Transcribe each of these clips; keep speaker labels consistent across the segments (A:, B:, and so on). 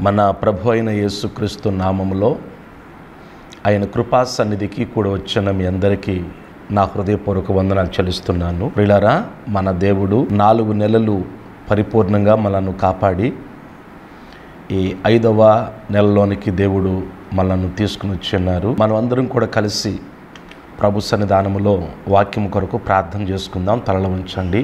A: మన ప్రభు అయిన యేసుక్రీస్తు నామములో ఆయన కృపా సన్నిధికి కూడా వచ్చిన మీ అందరికీ నా హృదయపూర్వక వందనాలు చెల్లిస్తున్నాను ప్రిలారా మన దేవుడు నాలుగు నెలలు పరిపూర్ణంగా మనల్ని కాపాడి ఈ ఐదవ నెలలోనికి దేవుడు మనల్ని తీసుకుని వచ్చిన్నారు మనం అందరం కూడా కలిసి ప్రభు సన్నిధానములో వాక్యం కొరకు ప్రార్థన చేసుకుందాం తలలు ఉంచండి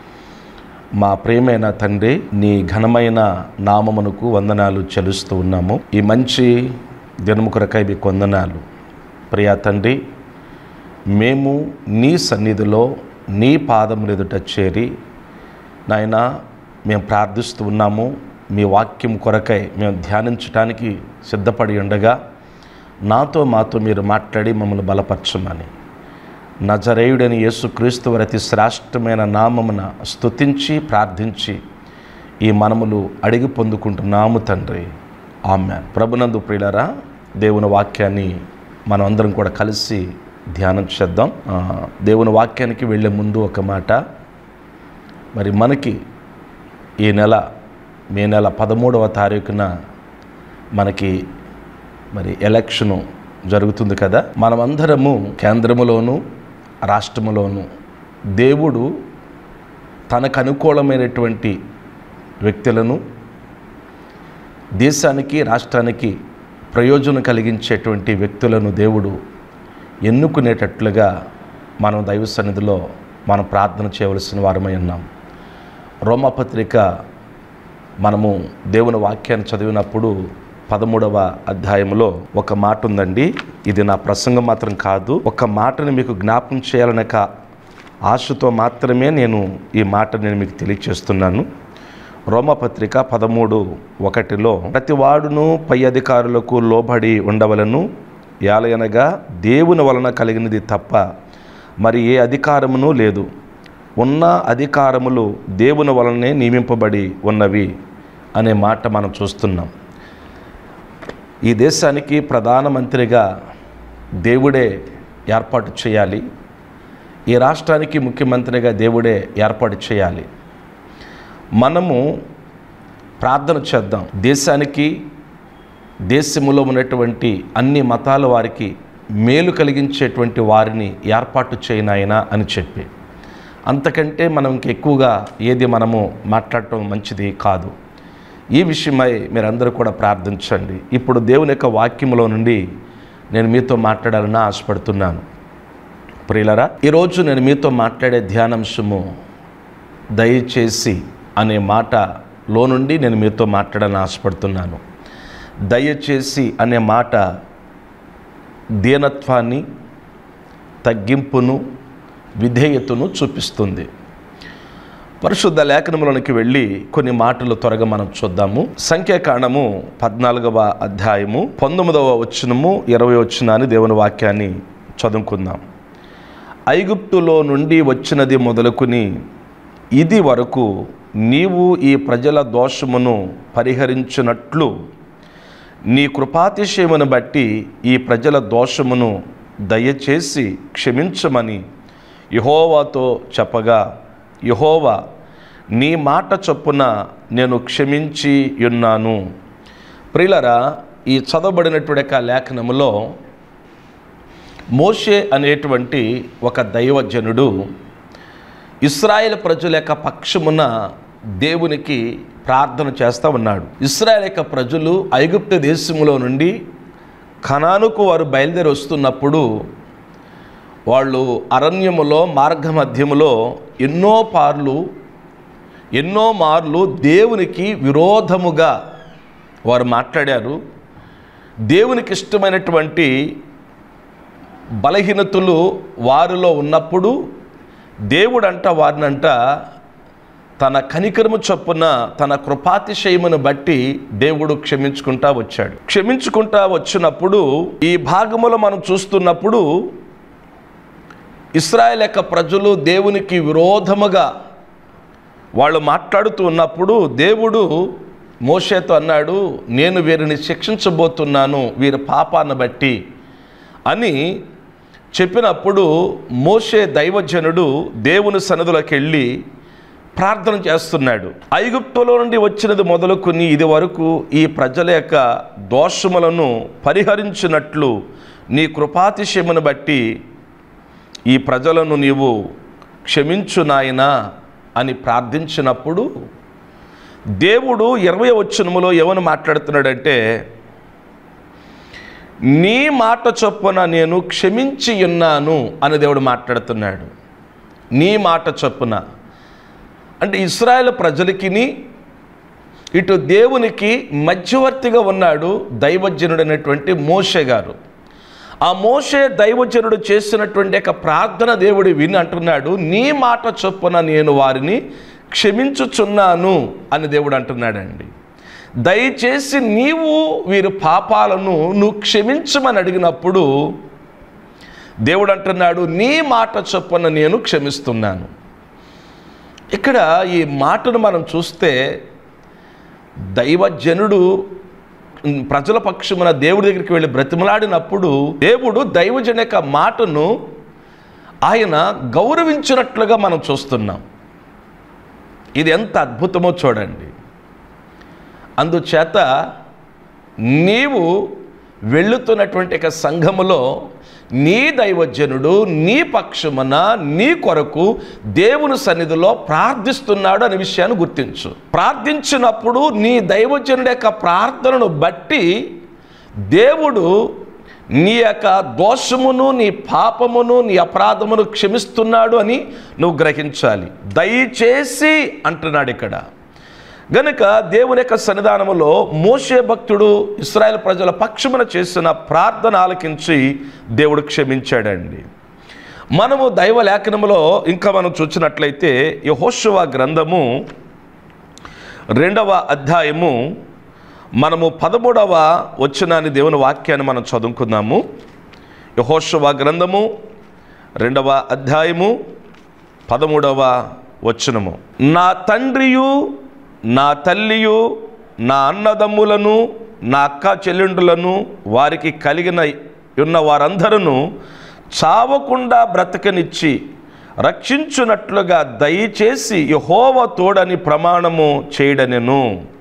A: మా ప్రియమైన తండ్రి నీ ఘనమైన నామమునకు వందనాలు చెల్లిస్తూ ఉన్నాము ఈ మంచి దినము కొరకై మీకు వందనాలు ప్రియా తండ్రి మేము నీ సన్నిధిలో నీ పాదములు ఎదుట చేరి నాయన మేము ప్రార్థిస్తూ ఉన్నాము మీ వాక్యం కొరకై మేము ధ్యానించడానికి సిద్ధపడి ఉండగా నాతో మాతో మీరు మాట్లాడి మమ్మల్ని బలపరచమని నజరేయుడని యేసుక్రీస్తు వారి అతి శ్రేష్టమైన నామమున స్తుతించి ప్రార్థించి ఈ మనములు అడిగి పొందుకుంటున్నాము తండ్రి ఆమె ప్రభునందు ప్రియులరా దేవుని వాక్యాన్ని మనం అందరం కూడా కలిసి ధ్యానం చేద్దాం ఆ, దేవుని వాక్యానికి వెళ్ళే ముందు ఒక మాట మరి మనకి ఈ నెల మే నెల పదమూడవ తారీఖున మనకి మరి ఎలక్షను జరుగుతుంది కదా మనమందరము కేంద్రములోను రాష్ట్రములోను దేవుడు తనకు అనుకూలమైనటువంటి వ్యక్తులను దేశానికి రాష్ట్రానికి ప్రయోజనం కలిగించేటువంటి వ్యక్తులను దేవుడు ఎన్నుకునేటట్లుగా మనం దైవ సన్నిధిలో మనం ప్రార్థన చేయవలసిన వారమై ఉన్నాం రోమపత్రిక మనము దేవుని వాక్యాన్ని చదివినప్పుడు పదమూడవ అధ్యాయంలో ఒక మాట ఉందండి ఇది నా ప్రసంగం మాత్రం కాదు ఒక మాటని మీకు జ్ఞాపకం చేయాలనక ఆశతో మాత్రమే నేను ఈ మాట నేను మీకు తెలియచేస్తున్నాను రోమపత్రిక పదమూడు ఒకటిలో ప్రతివాడును పై అధికారులకు లోబడి ఉండవలను యాలయనగా దేవుని వలన కలిగినది తప్ప మరి ఏ అధికారమును లేదు ఉన్న అధికారములు దేవుని వలనే నియమింపబడి ఉన్నవి అనే మాట మనం చూస్తున్నాం ఈ దేశానికి ప్రధానమంత్రిగా దేవుడే ఏర్పాటు చేయాలి ఈ రాష్ట్రానికి ముఖ్యమంత్రిగా దేవుడే ఏర్పాటు చేయాలి మనము ప్రార్థన చేద్దాం దేశానికి దేశములో ఉన్నటువంటి అన్ని మతాల వారికి మేలు కలిగించేటువంటి వారిని ఏర్పాటు చేయనాయన అని చెప్పి అంతకంటే మనం ఇంకెక్కువగా ఏది మనము మాట్లాడటం మంచిది కాదు ఈ విషయమై మీరందరూ కూడా ప్రార్థించండి ఇప్పుడు దేవుని యొక్క వాక్యములో నుండి నేను మీతో మాట్లాడాలని ఆశపడుతున్నాను ప్రియులరా ఈరోజు నేను మీతో మాట్లాడే ధ్యానాంశము దయచేసి అనే మాటలో నుండి నేను మీతో మాట్లాడాలని ఆశపడుతున్నాను దయచేసి అనే మాట దీనత్వాన్ని తగ్గింపును విధేయతను చూపిస్తుంది పరిశుద్ధ లేఖనములోనికి వెళ్ళి కొన్ని మాటలు త్వరగా మనం చూద్దాము సంఖ్యాకాండము పద్నాలుగవ అధ్యాయము పంతొమ్మిదవ వచనము ఇరవై వచనాన్ని దేవుని వాక్యాన్ని చదువుకుందాం ఐగుప్తులో నుండి వచ్చినది మొదలుకుని ఇది వరకు నీవు ఈ ప్రజల దోషమును పరిహరించినట్లు నీ కృపాతిశయమును బట్టి ఈ ప్రజల దోషమును దయచేసి క్షమించమని యహోవాతో చెప్పగా యహోవా నీ మాట చొప్పున నేను క్షమించి ఉన్నాను ప్రిలరా ఈ చదవబడినటువంటి యొక్క లేఖనములో మోషే అనేటువంటి ఒక దైవజనుడు ఇస్రాయేల్ ప్రజల యొక్క పక్షమున దేవునికి ప్రార్థన చేస్తూ ఉన్నాడు ఇస్రాయేల్ యొక్క ప్రజలు ఐగుప్తు దేశములో నుండి ఖనానుకు వారు బయలుదేరి వస్తున్నప్పుడు వాళ్ళు అరణ్యములో మార్గ మధ్యములో ఎన్నో పార్లు ఎన్నో మార్లు దేవునికి విరోధముగా వారు మాట్లాడారు దేవునికి ఇష్టమైనటువంటి బలహీనతలు వారిలో ఉన్నప్పుడు దేవుడంట వారినంట తన కనికరము చొప్పున తన కృపాతిశయమును బట్టి దేవుడు క్షమించుకుంటా వచ్చాడు క్షమించుకుంటా వచ్చినప్పుడు ఈ భాగములో మనం చూస్తున్నప్పుడు ఇస్రాయేల్ యొక్క ప్రజలు దేవునికి విరోధముగా వాళ్ళు మాట్లాడుతూ ఉన్నప్పుడు దేవుడు మోషేతో అన్నాడు నేను వీరిని శిక్షించబోతున్నాను వీరి పాపాన్ని బట్టి అని చెప్పినప్పుడు మోషే దైవజనుడు దేవుని సన్నిధిలోకి వెళ్ళి ప్రార్థన చేస్తున్నాడు ఐగుప్తులో నుండి వచ్చినది మొదలుకొని ఇది వరకు ఈ ప్రజల యొక్క దోషములను పరిహరించినట్లు నీ కృపాతిశయమును బట్టి ఈ ప్రజలను నీవు క్షమించు నాయనా అని ప్రార్థించినప్పుడు దేవుడు ఇరవై వచ్చినములో ఏమని మాట్లాడుతున్నాడంటే నీ మాట చొప్పున నేను క్షమించి ఉన్నాను అని దేవుడు మాట్లాడుతున్నాడు నీ మాట చొప్పున అంటే ఇస్రాయేల్ ప్రజలకిని ఇటు దేవునికి మధ్యవర్తిగా ఉన్నాడు దైవజనుడైనటువంటి మోషే గారు ఆ మోషే దైవజనుడు చేసినటువంటి యొక్క ప్రార్థన దేవుడు విని అంటున్నాడు నీ మాట చొప్పున నేను వారిని క్షమించుచున్నాను అని దేవుడు అంటున్నాడండి దయచేసి నీవు వీరి పాపాలను నువ్వు క్షమించమని అడిగినప్పుడు దేవుడు అంటున్నాడు నీ మాట చొప్పున నేను క్షమిస్తున్నాను ఇక్కడ ఈ మాటను మనం చూస్తే దైవజనుడు ఉమ్, ప్రజల పక్షమున దేవుడి దగ్గరికి వెళ్ళి బ్రతిమలాడినప్పుడు దేవుడు దైవజన యొక్క మాటను ఆయన గౌరవించినట్లుగా మనం చూస్తున్నాం ఇది ఎంత అద్భుతమో చూడండి అందుచేత నీవు వెళ్ళుతున్నటువంటి ఒక సంఘములో నీ దైవజనుడు నీ పక్షమున నీ కొరకు దేవుని సన్నిధిలో ప్రార్థిస్తున్నాడు అనే విషయాన్ని గుర్తించు ప్రార్థించినప్పుడు నీ దైవజనుడి యొక్క ప్రార్థనను బట్టి దేవుడు నీ యొక్క దోషమును నీ పాపమును నీ అపరాధమును క్షమిస్తున్నాడు అని నువ్వు గ్రహించాలి దయచేసి అంటున్నాడు ఇక్కడ గనుక దేవుని యొక్క సన్నిధానములో మోషే భక్తుడు ఇస్రాయేల్ ప్రజల పక్షమున చేసిన ప్రార్థన ఆలకించి దేవుడు క్షమించాడండి మనము దైవ లేఖనములో ఇంకా మనం చూసినట్లయితే యహోశువ గ్రంథము రెండవ అధ్యాయము మనము పదమూడవ వచ్చినాని దేవుని వాక్యాన్ని మనం చదువుకుందాము యహోశువ గ్రంథము రెండవ అధ్యాయము పదమూడవ వచనము నా తండ్రియు నా తల్లియు నా అన్నదమ్ములను నా అక్క చెల్లెండులను వారికి కలిగిన ఉన్న వారందరూ చావకుండా బ్రతకనిచ్చి రక్షించున్నట్లుగా దయచేసి యహోవ తోడని ప్రమాణము చేయడనెను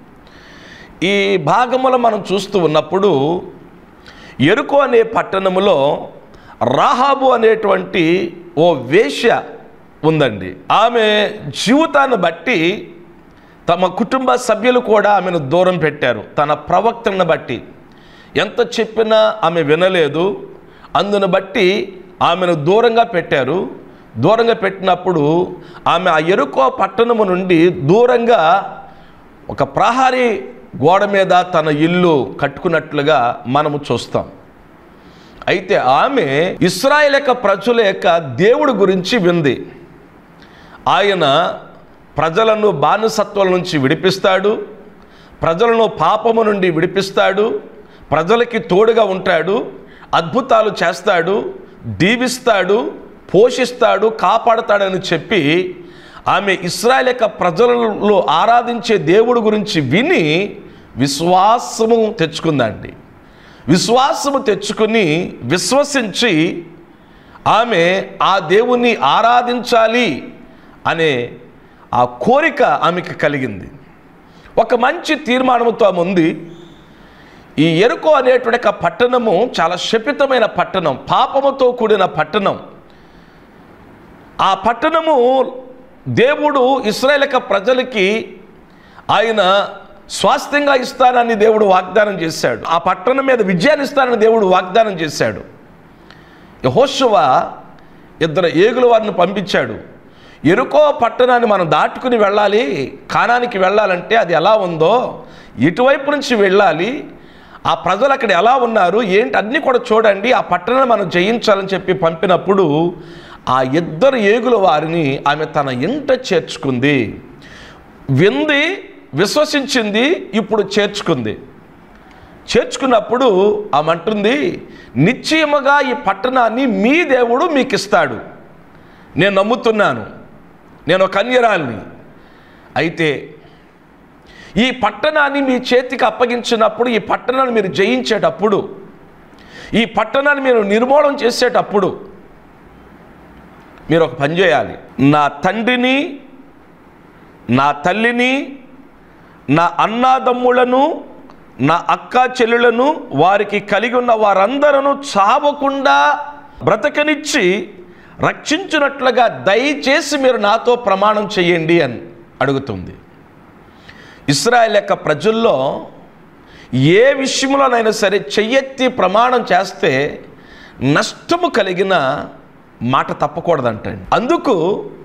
A: ఈ భాగములో మనం చూస్తూ ఉన్నప్పుడు ఎరుకు అనే పట్టణములో రాహాబు అనేటువంటి ఓ వేశ్య ఉందండి ఆమె జీవితాన్ని బట్టి తమ కుటుంబ సభ్యులు కూడా ఆమెను దూరం పెట్టారు తన ప్రవక్తను బట్టి ఎంత చెప్పినా ఆమె వినలేదు అందును బట్టి ఆమెను దూరంగా పెట్టారు దూరంగా పెట్టినప్పుడు ఆమె ఆ ఎరుకో పట్టణము నుండి దూరంగా ఒక ప్రహారీ గోడ మీద తన ఇల్లు కట్టుకున్నట్లుగా మనము చూస్తాం అయితే ఆమె ఇస్రాయేల్ యొక్క ప్రజల యొక్క దేవుడి గురించి వింది ఆయన ప్రజలను బానిసత్వం నుంచి విడిపిస్తాడు ప్రజలను పాపము నుండి విడిపిస్తాడు ప్రజలకి తోడుగా ఉంటాడు అద్భుతాలు చేస్తాడు దీవిస్తాడు పోషిస్తాడు కాపాడతాడని చెప్పి ఆమె ఇస్రాయల్ యొక్క ప్రజలలో ఆరాధించే దేవుడి గురించి విని విశ్వాసము తెచ్చుకుందండి విశ్వాసము తెచ్చుకుని విశ్వసించి ఆమె ఆ దేవుణ్ణి ఆరాధించాలి అనే ఆ కోరిక ఆమెకు కలిగింది ఒక మంచి తీర్మానంతో ఆమె ఉంది ఈ ఎరుకో అనేటువంటి ఒక పట్టణము చాలా శపితమైన పట్టణం పాపముతో కూడిన పట్టణం ఆ పట్టణము దేవుడు ఇస్రాయేల్ యొక్క ప్రజలకి ఆయన స్వాస్థ్యంగా ఇస్తానని దేవుడు వాగ్దానం చేశాడు ఆ పట్టణం మీద విజయాన్ని ఇస్తానని దేవుడు వాగ్దానం చేశాడు యహోశువ ఇద్దరు ఏగుల వారిని పంపించాడు ఎరుకో పట్టణాన్ని మనం దాటుకుని వెళ్ళాలి కానానికి వెళ్ళాలంటే అది ఎలా ఉందో ఇటువైపు నుంచి వెళ్ళాలి ఆ ప్రజలు అక్కడ ఎలా ఉన్నారు ఏంటి అన్నీ కూడా చూడండి ఆ పట్టణాన్ని మనం జయించాలని చెప్పి పంపినప్పుడు ఆ ఇద్దరు ఏగుల వారిని ఆమె తన ఇంట చేర్చుకుంది వింది విశ్వసించింది ఇప్పుడు చేర్చుకుంది చేర్చుకున్నప్పుడు ఆమె అంటుంది నిశ్చయముగా ఈ పట్టణాన్ని మీ దేవుడు మీకు ఇస్తాడు నేను నమ్ముతున్నాను నేను ఒక కన్యరాల్ని అయితే ఈ పట్టణాన్ని మీ చేతికి అప్పగించినప్పుడు ఈ పట్టణాన్ని మీరు జయించేటప్పుడు ఈ పట్టణాన్ని మీరు నిర్మూలన చేసేటప్పుడు మీరు ఒక పని చేయాలి నా తండ్రిని నా తల్లిని నా అన్నాదమ్ములను నా అక్క చెల్లులను వారికి కలిగి ఉన్న వారందరూ చావకుండా బ్రతకనిచ్చి రక్షించినట్లుగా దయచేసి మీరు నాతో ప్రమాణం చేయండి అని అడుగుతుంది ఇస్రాయల్ యొక్క ప్రజల్లో ఏ విషయంలోనైనా సరే చెయ్యెత్తి ప్రమాణం చేస్తే నష్టము కలిగిన మాట తప్పకూడదంటండి అందుకు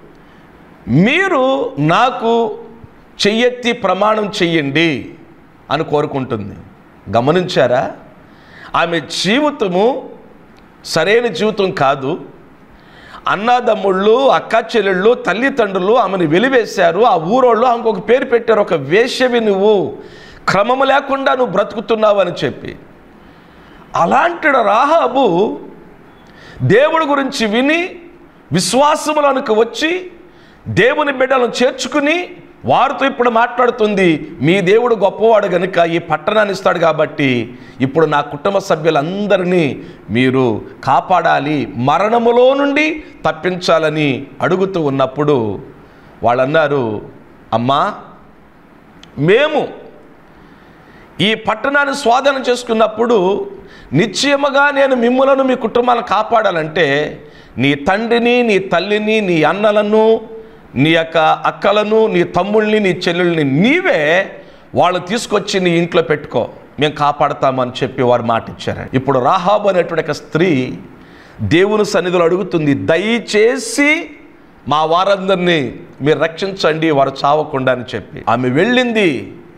A: మీరు నాకు చెయ్యెత్తి ప్రమాణం చెయ్యండి అని కోరుకుంటుంది గమనించారా ఆమె జీవితము సరైన జీవితం కాదు అన్నదమ్ముళ్ళు అక్క చెల్లెళ్ళు తల్లిదండ్రులు ఆమెను వెలివేశారు ఆ ఊరోళ్ళు ఆమెకు ఒక పేరు పెట్టారు ఒక వేశ్యవి నువ్వు క్రమము లేకుండా నువ్వు బ్రతుకుతున్నావు అని చెప్పి అలాంటి రాహాబు దేవుడి గురించి విని విశ్వాసములకు వచ్చి దేవుని బిడ్డలను చేర్చుకుని వారితో ఇప్పుడు మాట్లాడుతుంది మీ దేవుడు గొప్పవాడు గనుక ఈ పట్టణాన్ని ఇస్తాడు కాబట్టి ఇప్పుడు నా కుటుంబ సభ్యులందరినీ మీరు కాపాడాలి మరణములో నుండి తప్పించాలని అడుగుతూ ఉన్నప్పుడు వాళ్ళన్నారు అమ్మా మేము ఈ పట్టణాన్ని స్వాధీనం చేసుకున్నప్పుడు నిశ్చయముగా నేను మిమ్ములను మీ కుటుంబాలను కాపాడాలంటే నీ తండ్రిని నీ తల్లిని నీ అన్నలను నీ యొక్క అక్కలను నీ తమ్ముళ్ళని నీ చెల్లెల్ని నీవే వాళ్ళు తీసుకొచ్చి నీ ఇంట్లో పెట్టుకో మేము కాపాడతామని చెప్పి వారు మాట ఇచ్చారు ఇప్పుడు రాహాబు అనేటువంటి ఒక స్త్రీ దేవుని సన్నిధిలో అడుగుతుంది దయచేసి మా వారందరినీ మీరు రక్షించండి వారు చావకుండా అని చెప్పి ఆమె వెళ్ళింది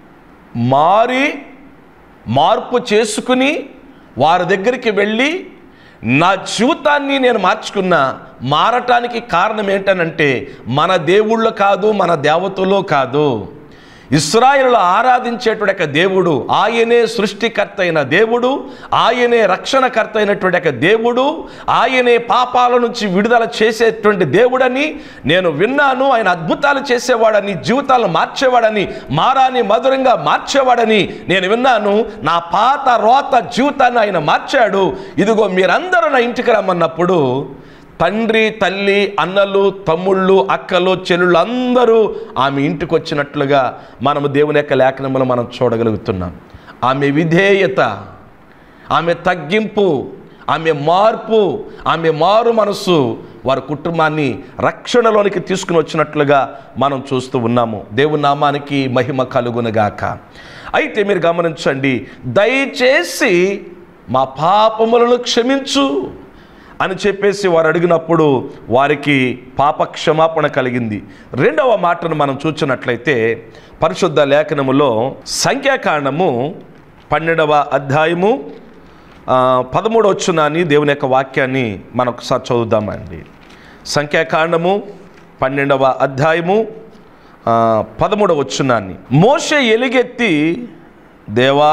A: మారి మార్పు చేసుకుని వారి దగ్గరికి వెళ్ళి నా జీవితాన్ని నేను మార్చుకున్నా మారటానికి కారణం ఏంటనంటే మన దేవుళ్ళు కాదు మన దేవతలో కాదు ఇస్రాయేలు ఆరాధించేటువంటి ఒక దేవుడు ఆయనే సృష్టికర్త అయిన దేవుడు ఆయనే రక్షణకర్త అయినటువంటి ఒక దేవుడు ఆయనే పాపాల నుంచి విడుదల చేసేటువంటి దేవుడని నేను విన్నాను ఆయన అద్భుతాలు చేసేవాడని జీవితాలను మార్చేవాడని మారాని మధురంగా మార్చేవాడని నేను విన్నాను నా పాత రోత జీవితాన్ని ఆయన మార్చాడు ఇదిగో మీరందరూ నా ఇంటికి రమ్మన్నప్పుడు తండ్రి తల్లి అన్నలు తమ్ముళ్ళు అక్కలు చెల్లుళ్ళు అందరూ ఆమె ఇంటికి వచ్చినట్లుగా మనము దేవుని యొక్క లేఖనములు మనం చూడగలుగుతున్నాం ఆమె విధేయత ఆమె తగ్గింపు ఆమె మార్పు ఆమె మారు మనసు వారి కుటుంబాన్ని రక్షణలోనికి తీసుకుని వచ్చినట్లుగా మనం చూస్తూ ఉన్నాము దేవుని నామానికి మహిమ కలుగునుగాక అయితే మీరు గమనించండి దయచేసి మా పాపములను క్షమించు అని చెప్పేసి వారు అడిగినప్పుడు వారికి పాప క్షమాపణ కలిగింది రెండవ మాటను మనం చూసినట్లయితే పరిశుద్ధ లేఖనములో సంఖ్యాకాండము పన్నెండవ అధ్యాయము ఆ, పదమూడవ వచ్చునాని దేవుని యొక్క వాక్యాన్ని మనం ఒకసారి చదువుదామండి సంఖ్యాకాండము పన్నెండవ అధ్యాయము ఆ, పదమూడవ వచ్చునాన్ని మోషే ఎలుగెత్తి దేవా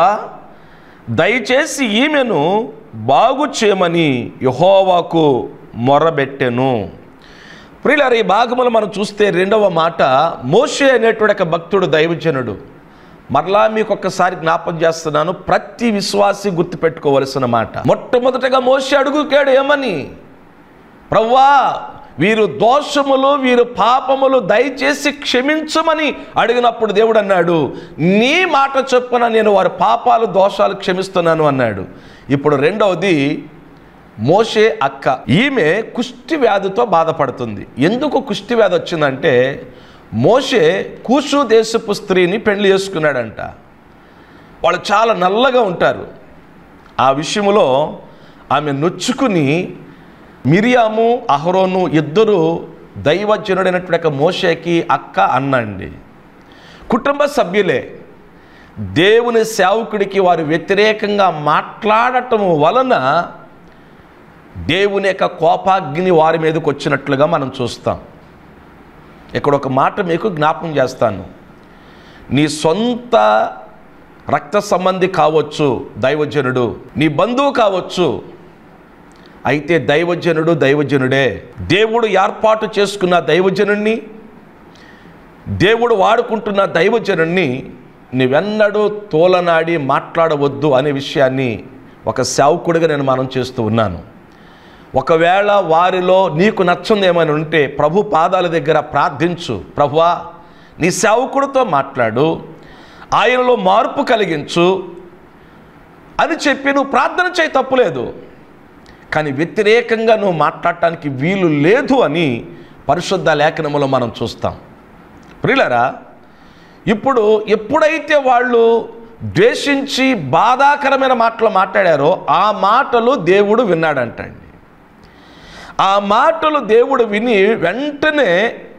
A: దయచేసి ఈమెను బాగు చేయమని యహోవాకు మొరబెట్టెను ప్రియులారు ఈ భాగములు మనం చూస్తే రెండవ మాట మోషే అనేటువంటి ఒక భక్తుడు దైవజనుడు మరలా మీకు ఒక్కసారి జ్ఞాపం చేస్తున్నాను ప్రతి విశ్వాసి గుర్తుపెట్టుకోవలసిన మాట మొట్టమొదటగా మోషే అడుగుకాడు ఏమని ప్రవ్వా వీరు దోషములు వీరు పాపములు దయచేసి క్షమించమని అడిగినప్పుడు దేవుడు అన్నాడు నీ మాట చొప్పున నేను వారి పాపాలు దోషాలు క్షమిస్తున్నాను అన్నాడు ఇప్పుడు రెండవది మోషే అక్క ఈమె కుష్టి వ్యాధితో బాధపడుతుంది ఎందుకు కుష్టి వ్యాధి వచ్చిందంటే మోషే కూషు దేశపు స్త్రీని పెళ్లి చేసుకున్నాడంట వాళ్ళు చాలా నల్లగా ఉంటారు ఆ విషయంలో ఆమె నొచ్చుకుని మిరియాము అహరోను ఇద్దరు దైవజనుడైనటువంటి ఒక మోషేకి అక్క అన్నండి కుటుంబ సభ్యులే దేవుని సేవకుడికి వారు వ్యతిరేకంగా మాట్లాడటం వలన దేవుని యొక్క కోపాగ్ని వారి మీదకి వచ్చినట్లుగా మనం చూస్తాం ఇక్కడ ఒక మాట మీకు జ్ఞాపం చేస్తాను నీ సొంత రక్త సంబంధి కావచ్చు దైవజనుడు నీ బంధువు కావచ్చు అయితే దైవజనుడు దైవజనుడే దేవుడు ఏర్పాటు చేసుకున్న దైవజనుణ్ణి దేవుడు వాడుకుంటున్న దైవజనుణ్ణి నీవెన్నడూ తోలనాడి మాట్లాడవద్దు అనే విషయాన్ని ఒక సేవకుడిగా నేను మనం చేస్తూ ఉన్నాను ఒకవేళ వారిలో నీకు నచ్చంది ఏమైనా ఉంటే ప్రభు పాదాల దగ్గర ప్రార్థించు ప్రభువా నీ సేవకుడితో మాట్లాడు ఆయనలో మార్పు కలిగించు అని చెప్పి నువ్వు ప్రార్థన చేయి తప్పులేదు కానీ వ్యతిరేకంగా నువ్వు మాట్లాడటానికి వీలు లేదు అని పరిశుద్ధ లేఖనములో మనం చూస్తాం ప్రియులరా ఇప్పుడు ఎప్పుడైతే వాళ్ళు ద్వేషించి బాధాకరమైన మాటలు మాట్లాడారో ఆ మాటలు దేవుడు విన్నాడంటండి ఆ మాటలు దేవుడు విని వెంటనే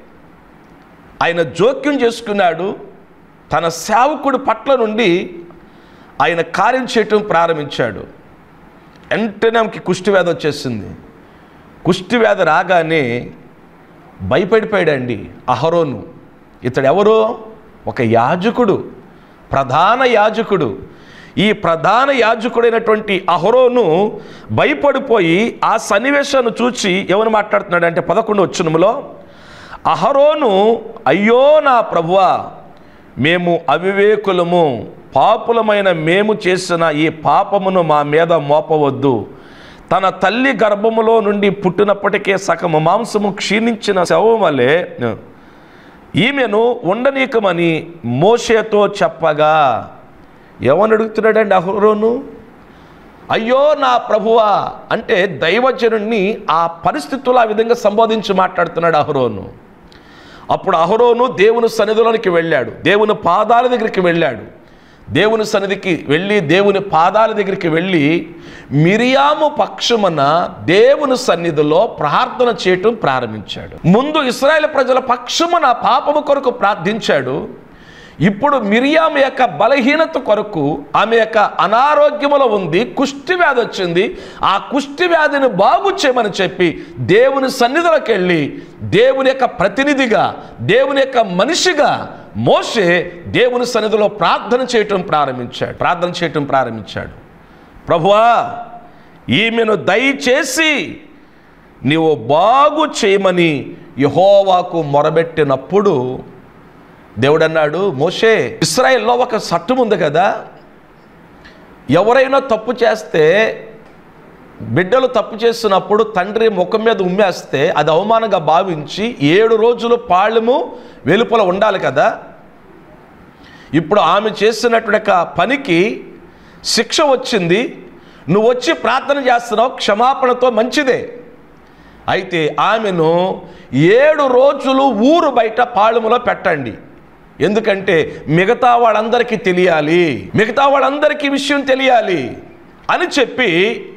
A: ఆయన జోక్యం చేసుకున్నాడు తన సేవకుడి పట్ల నుండి ఆయన కార్యం చేయటం ప్రారంభించాడు వెంటనే ఆమెకి కుష్టి వ్యాధి వచ్చేసింది కుష్టి వ్యాధి రాగానే భయపడిపోయాడండి అహరోను ఇతడు ఎవరు ఒక యాజకుడు ప్రధాన యాజకుడు ఈ ప్రధాన యాజకుడైనటువంటి అహరోను భయపడిపోయి ఆ సన్నివేశాన్ని చూచి ఎవరు మాట్లాడుతున్నాడు అంటే పదకొండు వచ్చినములో అహరోను అయ్యో నా ప్రభువా మేము అవివేకులము పాపులమైన మేము చేసిన ఈ పాపమును మా మీద మోపవద్దు తన తల్లి గర్భములో నుండి పుట్టినప్పటికే సగము మాంసము క్షీణించిన శవం వలె ఈమెను ఉండనీకమని మోషేతో చెప్పగా ఎవరిని అడుగుతున్నాడండి అహరోను అయ్యో నా ప్రభువా అంటే దైవజనుణ్ణి ఆ పరిస్థితుల్లో ఆ విధంగా సంబోధించి మాట్లాడుతున్నాడు అహరోను అప్పుడు అహరోను దేవుని సన్నిధిలోనికి వెళ్ళాడు దేవుని పాదాల దగ్గరికి వెళ్ళాడు దేవుని సన్నిధికి వెళ్ళి దేవుని పాదాల దగ్గరికి వెళ్ళి మిరియాము పక్షమున దేవుని సన్నిధిలో ప్రార్థన చేయటం ప్రారంభించాడు ముందు ఇస్రాయేల్ ప్రజల పక్షమున పాపము కొరకు ప్రార్థించాడు ఇప్పుడు మిరియాము యొక్క బలహీనత కొరకు ఆమె యొక్క అనారోగ్యములో ఉంది కుష్టి వ్యాధి వచ్చింది ఆ కుష్టి వ్యాధిని బాగు చేయమని చెప్పి దేవుని సన్నిధిలోకి వెళ్ళి దేవుని యొక్క ప్రతినిధిగా దేవుని యొక్క మనిషిగా మోసే దేవుని సన్నిధిలో ప్రార్థన చేయటం ప్రారంభించాడు ప్రార్థన చేయటం ప్రారంభించాడు ప్రభువా ఈమెను దయచేసి నీవు బాగు చేయమని యహోవాకు మొరబెట్టినప్పుడు దేవుడు అన్నాడు మోషే ఇస్రాయెల్లో ఒక చట్టం ఉంది కదా ఎవరైనా తప్పు చేస్తే బిడ్డలు తప్పు చేస్తున్నప్పుడు తండ్రి ముఖం మీద ఉమ్మేస్తే అది అవమానంగా భావించి ఏడు రోజులు పాళ్ళెము వెలుపల ఉండాలి కదా ఇప్పుడు ఆమె చేసినటువంటి యొక్క పనికి శిక్ష వచ్చింది నువ్వు వచ్చి ప్రార్థన చేస్తున్నావు క్షమాపణతో మంచిదే అయితే ఆమెను ఏడు రోజులు ఊరు బయట పాళెములో పెట్టండి ఎందుకంటే మిగతా వాళ్ళందరికీ తెలియాలి మిగతా వాళ్ళందరికీ విషయం తెలియాలి అని చెప్పి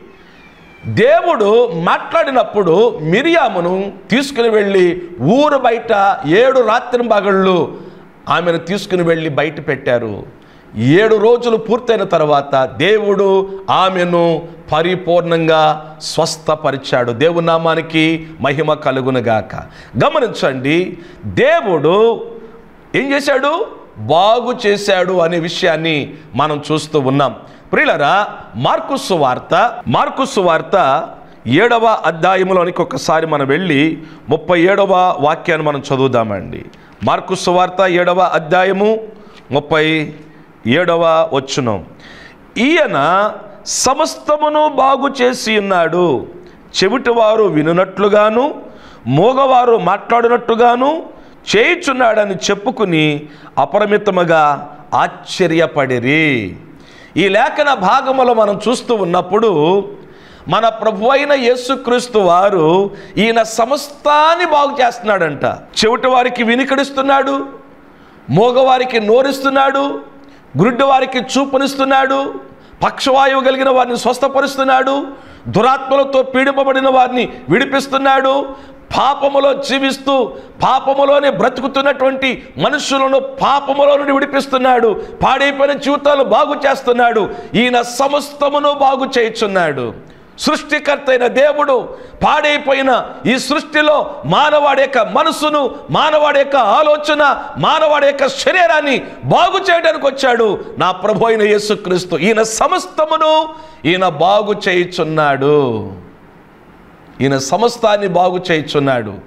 A: దేవుడు మాట్లాడినప్పుడు మిరియామును తీసుకుని వెళ్ళి ఊరు బయట ఏడు రాత్రి పగళ్ళు ఆమెను తీసుకుని వెళ్ళి బయట పెట్టారు ఏడు రోజులు పూర్తయిన తర్వాత దేవుడు ఆమెను పరిపూర్ణంగా స్వస్థపరిచాడు దేవుని నామానికి మహిమ కలుగునుగాక గమనించండి దేవుడు ఏం చేశాడు బాగు చేశాడు అనే విషయాన్ని మనం చూస్తూ ఉన్నాం ప్రియులరా మార్కుసు వార్త మార్కుసు వార్త ఏడవ అధ్యాయంలోనికి ఒకసారి మనం వెళ్ళి ముప్పై ఏడవ వాక్యాన్ని మనం చదువుదామండి మార్కుసు వార్త ఏడవ అధ్యాయము ముప్పై ఏడవ వచ్చును ఈయన సమస్తమును బాగు చేసి ఉన్నాడు చెవిటివారు వినునట్లుగాను మూగవారు మాట్లాడినట్టుగాను చేయుచున్నాడని చెప్పుకుని అపరిమితముగా ఆశ్చర్యపడిరి ఈ లేఖన భాగములో మనం చూస్తూ ఉన్నప్పుడు మన ప్రభు అయిన యేసుక్రీస్తు వారు ఈయన సమస్తాన్ని బాగు చేస్తున్నాడంట చెవిటి వారికి వినికడిస్తున్నాడు మోగవారికి నోరిస్తున్నాడు గురుడ్డి వారికి చూపునిస్తున్నాడు పక్షవాయువు కలిగిన వారిని స్వస్థపరుస్తున్నాడు దురాత్మలతో పీడింపబడిన వారిని విడిపిస్తున్నాడు పాపములో జీవిస్తూ పాపములోనే బ్రతుకుతున్నటువంటి మనుషులను పాపములో నుండి విడిపిస్తున్నాడు పాడైపోయిన జీవితాలు బాగు చేస్తున్నాడు ఈయన సమస్తమును బాగు చేయుచున్నాడు సృష్టికర్త అయిన దేవుడు పాడైపోయిన ఈ సృష్టిలో మానవాడి యొక్క మనసును మానవాడి యొక్క ఆలోచన మానవాడి యొక్క శరీరాన్ని బాగు చేయడానికి వచ్చాడు నా ప్రభు అయిన యేసుక్రీస్తు ఈయన సమస్తమును ఈయన బాగు చేయుచున్నాడు ఈయన సమస్తాన్ని బాగు చేయుచున్నాడు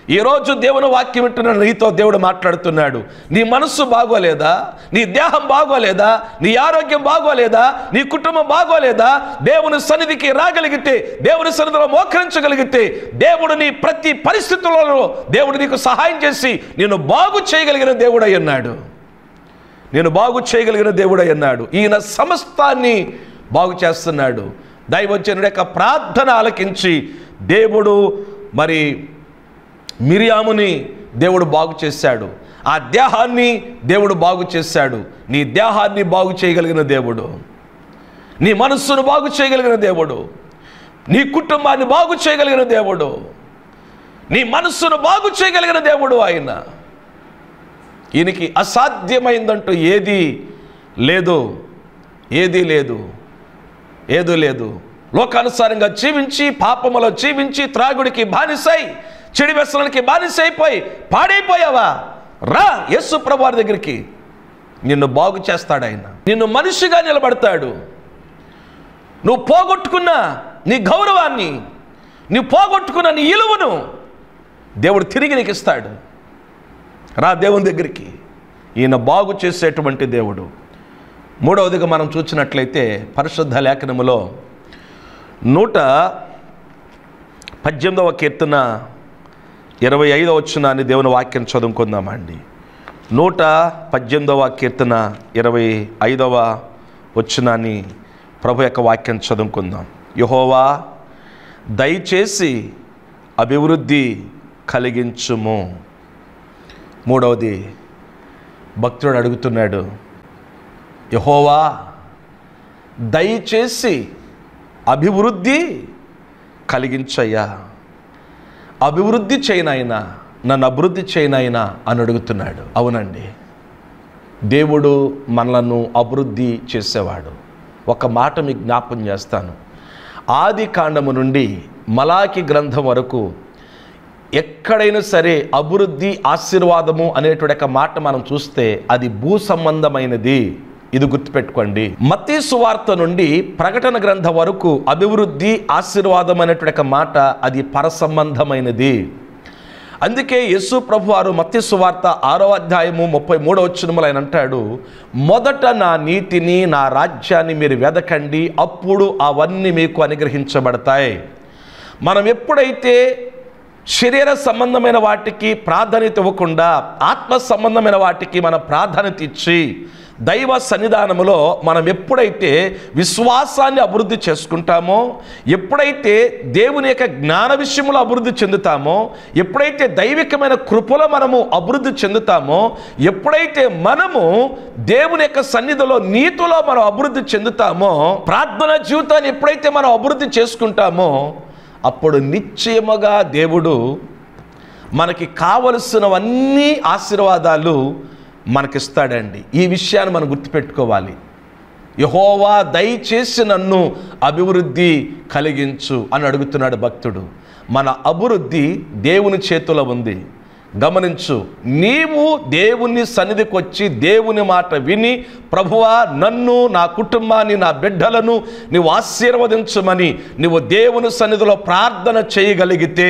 A: ఈరోజు దేవుని వాక్యం వింటున్న నీతో దేవుడు మాట్లాడుతున్నాడు నీ మనస్సు బాగోలేదా నీ దేహం బాగోలేదా నీ ఆరోగ్యం బాగోలేదా నీ కుటుంబం బాగోలేదా దేవుని సన్నిధికి రాగలిగితే దేవుని సన్నిధిలో మోకరించగలిగితే దేవుడు నీ ప్రతి పరిస్థితులలో దేవుడు నీకు సహాయం చేసి నేను బాగు చేయగలిగిన దేవుడై ఉన్నాడు నేను బాగు చేయగలిగిన దేవుడై ఉన్నాడు ఈయన సమస్తాన్ని బాగు చేస్తున్నాడు దైవజనుడి యొక్క ప్రార్థన ఆలకించి దేవుడు మరి మిరియాముని దేవుడు బాగు చేశాడు ఆ దేహాన్ని దేవుడు బాగు చేశాడు నీ దేహాన్ని బాగు చేయగలిగిన దేవుడు నీ మనస్సును బాగు చేయగలిగిన దేవుడు నీ కుటుంబాన్ని బాగు చేయగలిగిన దేవుడు నీ మనస్సును బాగు చేయగలిగిన దేవుడు ఆయన ఈయనకి అసాధ్యమైందంటూ ఏది లేదు ఏదీ లేదు ఏదో లేదు లోకానుసారంగా జీవించి పాపములో జీవించి త్రాగుడికి బానిసై చెడు వ్యసనానికి బానిసైపోయి పాడైపోయావా రా యేసు ప్రభువారి దగ్గరికి నిన్ను బాగు చేస్తాడు ఆయన నిన్ను మనిషిగా నిలబడతాడు నువ్వు పోగొట్టుకున్న నీ గౌరవాన్ని నువ్వు పోగొట్టుకున్న నీ ఇలువను దేవుడు తిరిగి నీకు ఇస్తాడు రా దేవుని దగ్గరికి ఈయన బాగు చేసేటువంటి దేవుడు మూడవదిగా మనం చూసినట్లయితే పరిశుద్ధ లేఖనములో నూట పద్దెనిమిదవ కీర్తన ఇరవై ఐదవ వచ్చినాన్ని దేవుని వాక్యం చదువుకుందామండి నూట పద్దెనిమిదవ కీర్తన ఇరవై ఐదవ వచ్చినాన్ని ప్రభు యొక్క వాక్యం చదువుకుందాం యహోవా దయచేసి అభివృద్ధి కలిగించుము మూడవది భక్తుడు అడుగుతున్నాడు యహోవా దయచేసి అభివృద్ధి కలిగించయ్యా అభివృద్ధి చేయనాయనా నన్ను అభివృద్ధి చేయనాయనా అని అడుగుతున్నాడు అవునండి దేవుడు మనలను అభివృద్ధి చేసేవాడు ఒక మాట మీకు జ్ఞాపం చేస్తాను ఆది కాండము నుండి మలాకి గ్రంథం వరకు ఎక్కడైనా సరే అభివృద్ధి ఆశీర్వాదము అనేటువంటి ఒక మాట మనం చూస్తే అది భూ సంబంధమైనది ఇది గుర్తుపెట్టుకోండి మత్తీ సువార్త నుండి ప్రకటన గ్రంథం వరకు అభివృద్ధి ఆశీర్వాదం అనేటువంటి ఒక మాట అది పర సంబంధమైనది అందుకే యేసు ప్రభు వారు మత్తి సువార్త ఆరో అధ్యాయము ముప్పై మూడో వచ్చినములు ఆయన అంటాడు మొదట నా నీతిని నా రాజ్యాన్ని మీరు వెదకండి అప్పుడు అవన్నీ మీకు అనుగ్రహించబడతాయి మనం ఎప్పుడైతే శరీర సంబంధమైన వాటికి ప్రాధాన్యత ఇవ్వకుండా ఆత్మ సంబంధమైన వాటికి మనం ప్రాధాన్యత ఇచ్చి దైవ సన్నిధానములో మనం ఎప్పుడైతే విశ్వాసాన్ని అభివృద్ధి చేసుకుంటామో ఎప్పుడైతే దేవుని యొక్క జ్ఞాన విషయంలో అభివృద్ధి చెందుతామో ఎప్పుడైతే దైవికమైన కృపలో మనము అభివృద్ధి చెందుతామో ఎప్పుడైతే మనము దేవుని యొక్క సన్నిధిలో నీతిలో మనం అభివృద్ధి చెందుతామో ప్రార్థన జీవితాన్ని ఎప్పుడైతే మనం అభివృద్ధి చేసుకుంటామో అప్పుడు నిశ్చయముగా దేవుడు మనకి కావలసినవన్నీ ఆశీర్వాదాలు మనకిస్తాడండి ఈ విషయాన్ని మనం గుర్తుపెట్టుకోవాలి యహోవా దయచేసి నన్ను అభివృద్ధి కలిగించు అని అడుగుతున్నాడు భక్తుడు మన అభివృద్ధి దేవుని చేతిలో ఉంది గమనించు నీవు దేవుని సన్నిధికి వచ్చి దేవుని మాట విని ప్రభువా నన్ను నా కుటుంబాన్ని నా బిడ్డలను నీవు ఆశీర్వదించమని నువ్వు దేవుని సన్నిధిలో ప్రార్థన చేయగలిగితే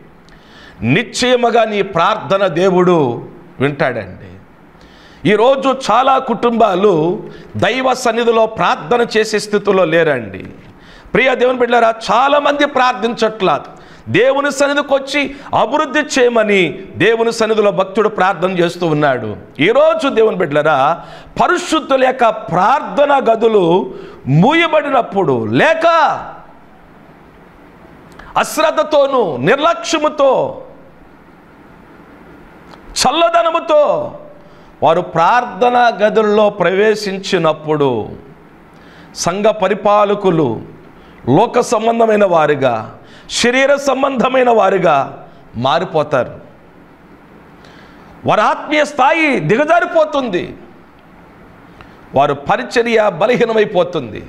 A: నిశ్చయముగా నీ ప్రార్థన దేవుడు వింటాడండి ఈరోజు చాలా కుటుంబాలు దైవ సన్నిధిలో ప్రార్థన చేసే స్థితిలో లేరండి ప్రియ దేవుని బిడ్డారా చాలామంది ప్రార్థించట్ల దేవుని సన్నిధికి వచ్చి అభివృద్ధి చేయమని దేవుని సన్నిధిలో భక్తుడు ప్రార్థన చేస్తూ ఉన్నాడు ఈరోజు దేవుని బిడ్డలరా పరిశుద్ధుల యొక్క ప్రార్థన గదులు మూయబడినప్పుడు లేక అశ్రద్ధతోనూ నిర్లక్ష్యముతో చల్లదనముతో వారు ప్రార్థన గదుల్లో ప్రవేశించినప్పుడు సంఘ పరిపాలకులు లోక సంబంధమైన వారిగా శరీర సంబంధమైన వారిగా మారిపోతారు వారి ఆత్మీయ స్థాయి దిగజారిపోతుంది వారు పరిచర్య బలహీనమైపోతుంది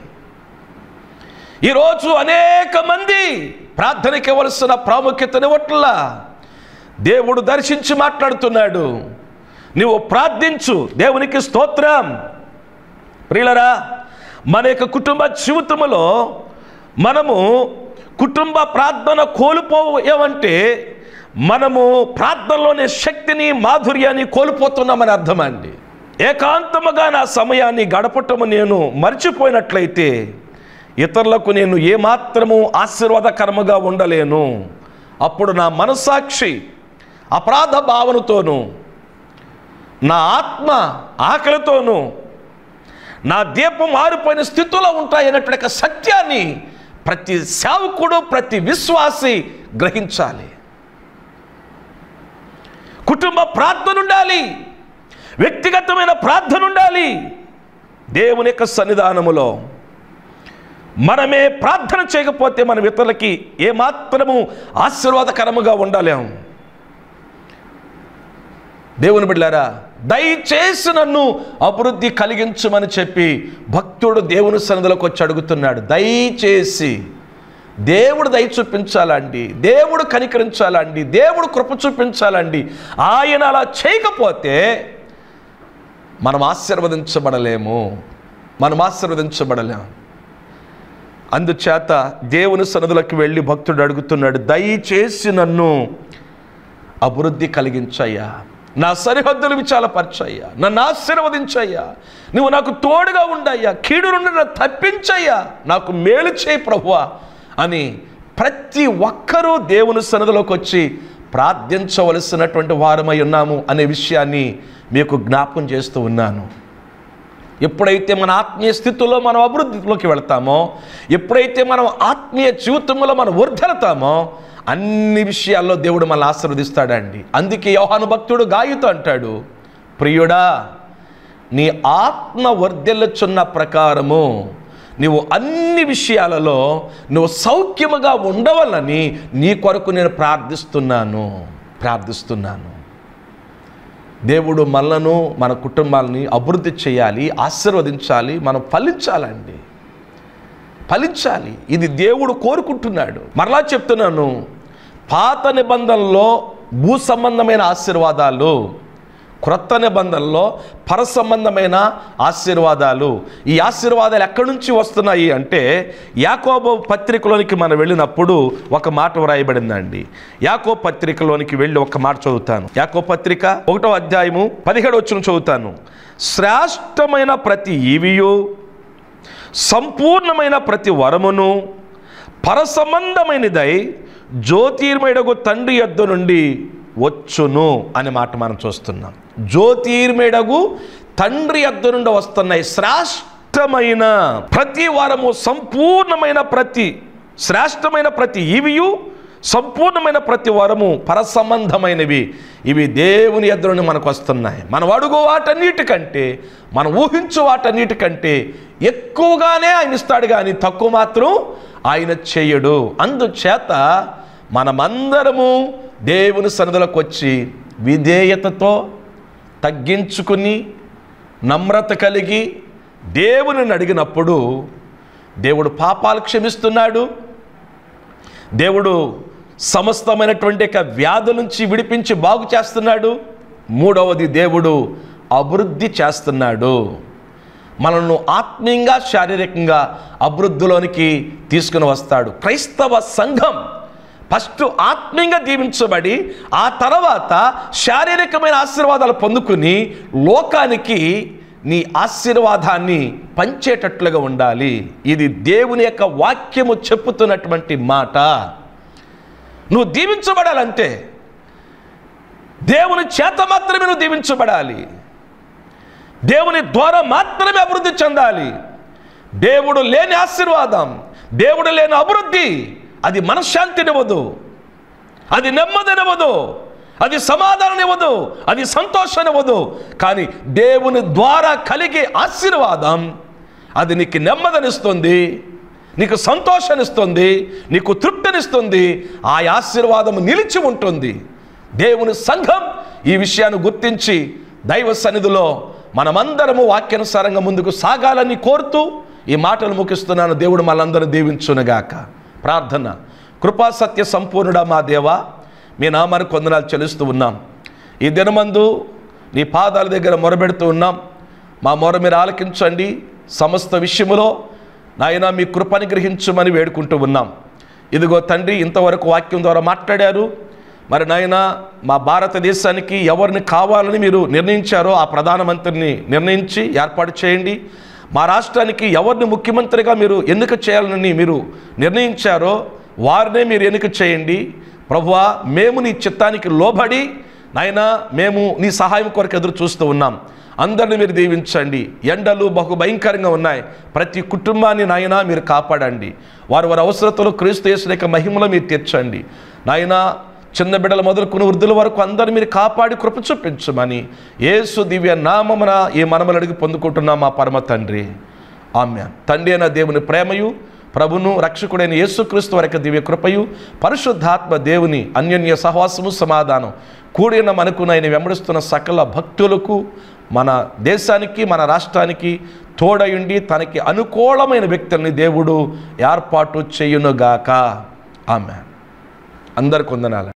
A: ఈరోజు అనేక మంది ప్రార్థనకి ఇవ్వవలసిన ప్రాముఖ్యతనివ్వట్లా దేవుడు దర్శించి మాట్లాడుతున్నాడు నువ్వు ప్రార్థించు దేవునికి స్తోత్రం ప్రియులరా మన యొక్క కుటుంబ జీవితంలో మనము కుటుంబ ప్రార్థన కోల్పోయామంటే మనము ప్రార్థనలోని శక్తిని మాధుర్యాన్ని కోల్పోతున్నామని అర్థమండి ఏకాంతముగా నా సమయాన్ని గడపటము నేను మర్చిపోయినట్లయితే ఇతరులకు నేను ఏమాత్రము ఆశీర్వాదకరముగా ఉండలేను అప్పుడు నా మనసాక్షి అపరాధ భావనతోనూ నా ఆత్మ ఆకలితోనూ నా దీపం మారిపోయిన స్థితిలో ఉంటాయన్నటువంటి ఒక సత్యాన్ని ప్రతి సేవకుడు ప్రతి విశ్వాసి గ్రహించాలి కుటుంబ ప్రార్థన ఉండాలి వ్యక్తిగతమైన ప్రార్థన ఉండాలి దేవుని యొక్క సన్నిధానములో మనమే ప్రార్థన చేయకపోతే మనం ఇతరులకి ఏమాత్రము ఆశీర్వాదకరముగా ఉండలేం దేవుని బిడ్డారా దయచేసి నన్ను అభివృద్ధి కలిగించమని చెప్పి భక్తుడు దేవుని సన్నిధిలోకి వచ్చి అడుగుతున్నాడు దయచేసి దేవుడు దయ చూపించాలండి దేవుడు కనికరించాలండి దేవుడు కృప చూపించాలండి ఆయన అలా చేయకపోతే మనం ఆశీర్వదించబడలేము మనం ఆశీర్వదించబడలేము అందుచేత దేవుని సన్నిధులకు వెళ్ళి భక్తుడు అడుగుతున్నాడు దయచేసి నన్ను అభివృద్ధి కలిగించయ్యా నా సరిహద్దులు విచాలపరచయ్యా నన్ను ఆశీర్వదించయ్యా నువ్వు నాకు తోడుగా ఉండయ్యా కీడు నుండి నన్ను తప్పించయ్యా నాకు మేలు చేయి ప్రభువా అని ప్రతి ఒక్కరూ దేవుని సన్నిధిలోకి వచ్చి ప్రార్థించవలసినటువంటి వారమై ఉన్నాము అనే విషయాన్ని మీకు జ్ఞాపకం చేస్తూ ఉన్నాను ఎప్పుడైతే మన ఆత్మీయ స్థితిలో మనం అభివృద్ధిలోకి వెళ్తామో ఎప్పుడైతే మనం ఆత్మీయ జీవితంలో మనం వర్ధలతామో అన్ని విషయాల్లో దేవుడు మనల్ని ఆశీర్వదిస్తాడండి అందుకే యోహాను భక్తుడు గాయతో అంటాడు ప్రియుడా నీ ఆత్మ వర్ధిల్లుచున్న ప్రకారము నీవు అన్ని విషయాలలో నువ్వు సౌఖ్యముగా ఉండవాలని నీ కొరకు నేను ప్రార్థిస్తున్నాను ప్రార్థిస్తున్నాను దేవుడు మనలను మన కుటుంబాలని అభివృద్ధి చేయాలి ఆశీర్వదించాలి మనం ఫలించాలండి ఫలించాలి ఇది దేవుడు కోరుకుంటున్నాడు మరలా చెప్తున్నాను పాత నిబంధనలో భూ సంబంధమైన ఆశీర్వాదాలు క్రొత్త నిబంధనలో పర సంబంధమైన ఆశీర్వాదాలు ఈ ఆశీర్వాదాలు ఎక్కడి నుంచి వస్తున్నాయి అంటే యాకోబు పత్రికలోనికి మనం వెళ్ళినప్పుడు ఒక మాట వ్రాయబడిందండి యాకో పత్రికలోనికి వెళ్ళి ఒక మాట చదువుతాను యాకో పత్రిక ఒకటో అధ్యాయము పదిహేడు వచ్చిన చదువుతాను శ్రేష్టమైన ప్రతి ఈవియు సంపూర్ణమైన ప్రతి వరమును పరసంబంధమైనదై జ్యోతిర్మయుడగు తండ్రి యొద్ద నుండి వచ్చును అనే మాట మనం చూస్తున్నాం జ్యోతిర్మయుడగు తండ్రి యొద్ద నుండి వస్తున్నాయి శ్రేష్టమైన ప్రతి వరము సంపూర్ణమైన ప్రతి శ్రేష్టమైన ప్రతి ఇవియు సంపూర్ణమైన ప్రతి వరము పరసంబంధమైనవి ఇవి దేవుని ఎదురుని మనకు వస్తున్నాయి మనం అడుగు వాటన్నిటికంటే మనం ఊహించు వాటన్నిటికంటే ఎక్కువగానే ఆయన ఇస్తాడు కానీ తక్కువ మాత్రం ఆయన చేయడు అందుచేత మనమందరము దేవుని సన్నిధిలోకి వచ్చి విధేయతతో తగ్గించుకుని నమ్రత కలిగి దేవుని అడిగినప్పుడు దేవుడు పాపాలు క్షమిస్తున్నాడు దేవుడు సమస్తమైనటువంటి యొక్క వ్యాధుల నుంచి విడిపించి బాగు చేస్తున్నాడు మూడవది దేవుడు అభివృద్ధి చేస్తున్నాడు మనల్ని ఆత్మీయంగా శారీరకంగా అభివృద్ధిలోనికి తీసుకుని వస్తాడు క్రైస్తవ సంఘం ఫస్ట్ ఆత్మీయంగా దీవించబడి ఆ తర్వాత శారీరకమైన ఆశీర్వాదాలు పొందుకుని లోకానికి నీ ఆశీర్వాదాన్ని పంచేటట్లుగా ఉండాలి ఇది దేవుని యొక్క వాక్యము చెప్పుతున్నటువంటి మాట నువ్వు దీవించబడాలంటే దేవుని చేత మాత్రమే నువ్వు దీవించబడాలి దేవుని ద్వారా మాత్రమే అభివృద్ధి చెందాలి దేవుడు లేని ఆశీర్వాదం దేవుడు లేని అభివృద్ధి అది మనశ్శాంతినివ్వదు అది నెమ్మదినివ్వదు అది సమాధానమివ్వదు అది సంతోషాన్నివ్వదు కానీ దేవుని ద్వారా కలిగే ఆశీర్వాదం అది నీకు నెమ్మదినిస్తుంది నీకు సంతోషాన్నిస్తుంది నీకు తృప్తినిస్తుంది ఆ ఆశీర్వాదం నిలిచి ఉంటుంది దేవుని సంఘం ఈ విషయాన్ని గుర్తించి దైవ సన్నిధిలో మనమందరము వాక్యానుసారంగా ముందుకు సాగాలని కోరుతూ ఈ మాటలు ముగిస్తున్నాను దేవుడు మనందరూ దీవించునుగాక ప్రార్థన కృపా సత్య సంపూర్ణుడా మా దేవా మీ నామాన్ని కొందనాలు చెల్లిస్తూ ఉన్నాం ఈ దినమందు నీ పాదాల దగ్గర మొరబెడుతూ ఉన్నాం మా మొర మీరు ఆలకించండి సమస్త విషయములో నాయన మీ కృపని గ్రహించమని వేడుకుంటూ ఉన్నాం ఇదిగో తండ్రి ఇంతవరకు వాక్యం ద్వారా మాట్లాడారు మరి నాయన మా భారతదేశానికి ఎవరిని కావాలని మీరు నిర్ణయించారో ఆ ప్రధానమంత్రిని నిర్ణయించి ఏర్పాటు చేయండి మా రాష్ట్రానికి ఎవరిని ముఖ్యమంత్రిగా మీరు ఎన్నిక చేయాలని మీరు నిర్ణయించారో వారినే మీరు ఎన్నిక చేయండి ప్రభువా మేము నీ చిత్తానికి లోబడి నాయనా మేము నీ సహాయం కొరకు ఎదురు చూస్తూ ఉన్నాం అందరిని మీరు దీవించండి ఎండలు బహు భయంకరంగా ఉన్నాయి ప్రతి కుటుంబాన్ని నాయనా మీరు కాపాడండి వారి వారి అవసరతలు క్రీస్తు యేసు యొక్క మహిమలో మీరు తీర్చండి నాయనా చిన్న బిడ్డలు మొదలుకుని వృద్ధుల వరకు అందరిని మీరు కాపాడి కృప చూపించమని యేసు దివ్య నామమున ఈ మనమలు అడిగి పొందుకుంటున్నాం మా పరమ తండ్రి ఆమె తండ్రి అయిన దేవుని ప్రేమయు ప్రభును రక్షకుడైన యేసుక్రీస్తు వరకు దివ్య కృపయు పరిశుద్ధాత్మ దేవుని అన్యోన్య సహవాసము సమాధానం కూడిన మనకు ఆయన వెంబడిస్తున్న సకల భక్తులకు మన దేశానికి మన రాష్ట్రానికి తోడయుండి తనకి అనుకూలమైన వ్యక్తుల్ని దేవుడు ఏర్పాటు చేయునుగాక ఆమె అందరికి వందనాలు